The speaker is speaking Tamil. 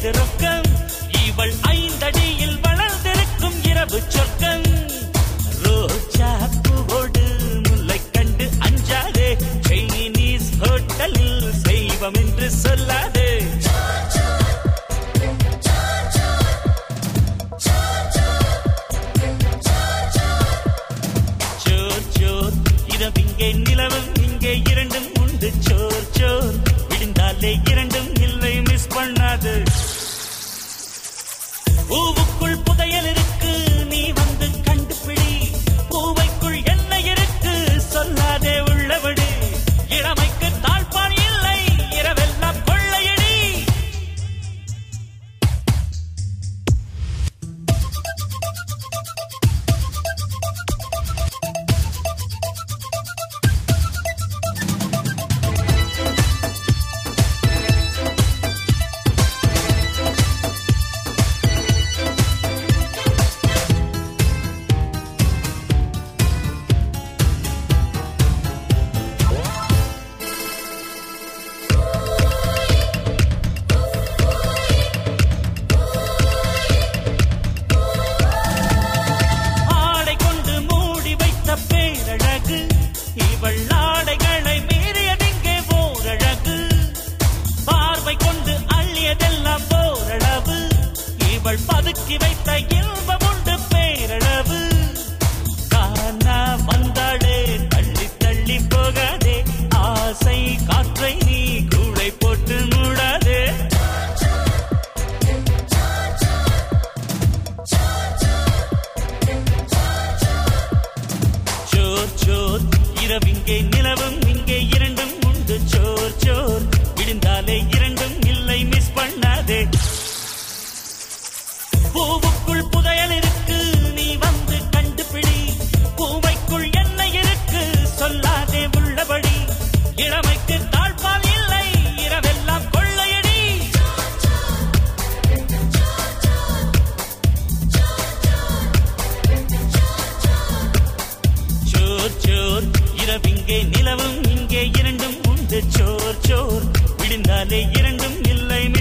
ஏது ரொக்கம் இவள் ஐந்தடியில் வளர்ந்திருக்கும் இரவு சொர்க்கம் ரோஜா பூவோடு முல்லை கண்டு அஞ்சாதே சைனீஸ் ஹோட்டலில் செய்வம் என்று சொல்லாதே சோர் சோர் இரவிங்கே நிலவும் இங்கே இரண்டும் உண்டு சோர் சோர் விழுந்தாலே இரண்டும் இல்லை மிஸ் பண்ணாது பூவுக்குள் புதையல் இருக்கு நீ வந்து கண்டுபிடி பூவைக்குள் என்ன இருக்கு சொல்லாதே உள்ளபடி இளமைக்கு தாழ்பான் இல்லை இரவெல்லாம் கொள்ளையடி ஆடை கொண்டு மூடி வைத்த பேரழகு இவள் ஆடைகளை மீறியதிங்கே ஓரழகு பார்வை கொண்டு அள்ளியதெல்லாம் போரளவு இவள் பதுக்கி வைத்த இன்பம் உண்டு பேரளவு காணா வந்தாளே தள்ளி தள்ளி போகாதே ஆசை காற்றை நீ கூடை போட்டு மூடாதே சோர் சோர் இரவிங்கே நிலவும் இங்கே இரண்டும் உண்டு சோர் சோர் விழுந்தாலே இரண்டும் இல்லை மிஸ் பண்ணாதே பூவுக்குள் புதையல் இருக்கு நீ வந்து கண்டுபிடி பூவைக்குள் என்ன இருக்கு சொல்லாதே உள்ளபடி இளமைக்கு தாழ்பால் இல்லை இரவெல்லாம் கொள்ளையடி சோர் சோர் இரவிங்கே நிலவும் இங்கே இரண்டும் உண்டு சோர் சோர் விழுந்தாலே இரண்டும் இல்லை